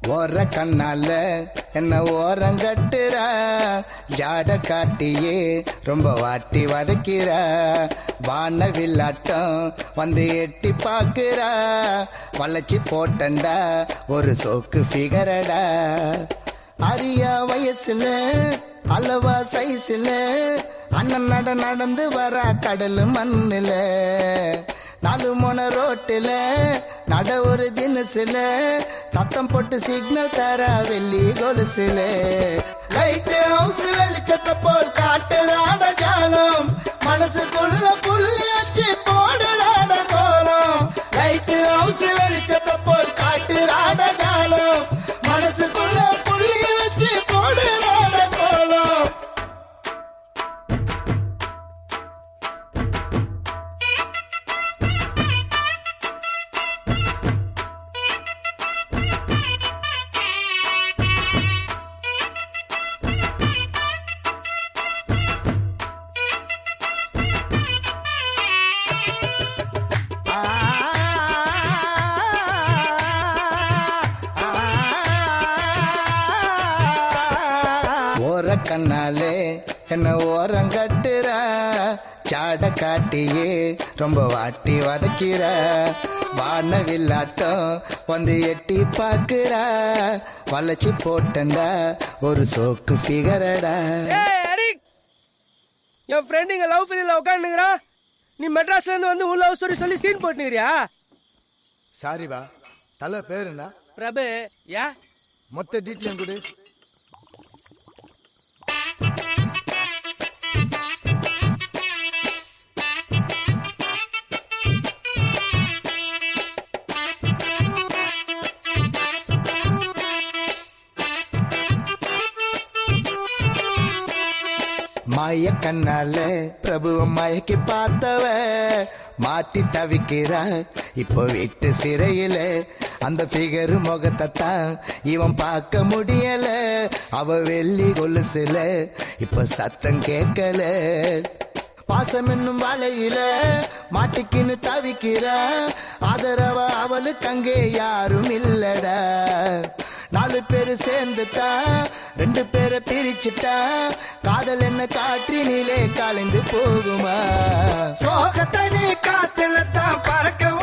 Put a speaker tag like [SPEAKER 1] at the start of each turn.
[SPEAKER 1] ஓர கண்ணால என்ன ஓரங்கட்டுறா ஜாட காட்டியே ரொம்ப வாட்டி வதக்கிறா வானவில்லாட்டம் வந்து எட்டி பாக்குறா வளைச்சி போட்டண்டா ஒரு சோக்கு ஃபிகரடா அரியா வயசுல அளவா சைஸ்ல அண்ணன் நட நடந்து வரா கடல் மண்ணுல நாலு மொன ரோட்டுல நட ஒரு தினசுல சத்தம் போட்டு சிக்னல் தர வெள்ளி கொலுசுல லைட் ஹவுஸ் வெளிச்சத்தை போல் காட்டுறாட ஜாலம் மனசுக்குள்ள புள்ளி வச்சு போடுறாட கோலம் லைட் ஹவுஸ் வெளிச்சத்தை போல் காட்டுறாட ஜாலம் மனசுக்குள்ள புள்ளி வச்சு போடுறாட கோலம் ஓர கண்ணாலே என்ன ஓரம் கட்டுறா சாட காட்டியே ரொம்ப வாட்டி வதக்கிற வானவில்லாட்டம் வந்து எட்டி பாக்குறா வளைச்சி போட்டண்டா ஒரு சோக்கு ஃபிகரடா
[SPEAKER 2] ஏய் அரிக் என் ஃப்ரெண்ட் இங்க லவ் ஃபீலில் உட்காந்துங்கிறா நீ மெட்ராஸ்ல இருந்து வந்து உன் லவ் ஸ்டோரி சொல்லி சீன் போட்டுக்கிறியா
[SPEAKER 3] சாரிபா தலை பேர் என்ன
[SPEAKER 2] பிரபு யா
[SPEAKER 3] மொத்த டீட்டெயிலும் கொடு
[SPEAKER 1] மாய கண்ணால பிரபுவ மயக்கி பார்த்தவ மாட்டி தவிக்கிறா இப்போ வீட்டு சிறையில அந்த பிகரு முகத்தை தான் இவன் பார்க்க முடியல அவ வெள்ளி கொலுசுல இப்ப சத்தம் கேட்கல பாசம் என்னும் வலையில மாட்டிக்கின்னு தவிக்கிறா ஆதரவ அவளுக்கு அங்கே யாரும் இல்லடா நாலு பேரு சேர்ந்துட்டா ரெண்டு பேரை பிரிச்சுட்டா காதல் என்ன காற்றினிலே கலைந்து போகுமா சோகத்தை நீ காத்துல தான் பறக்க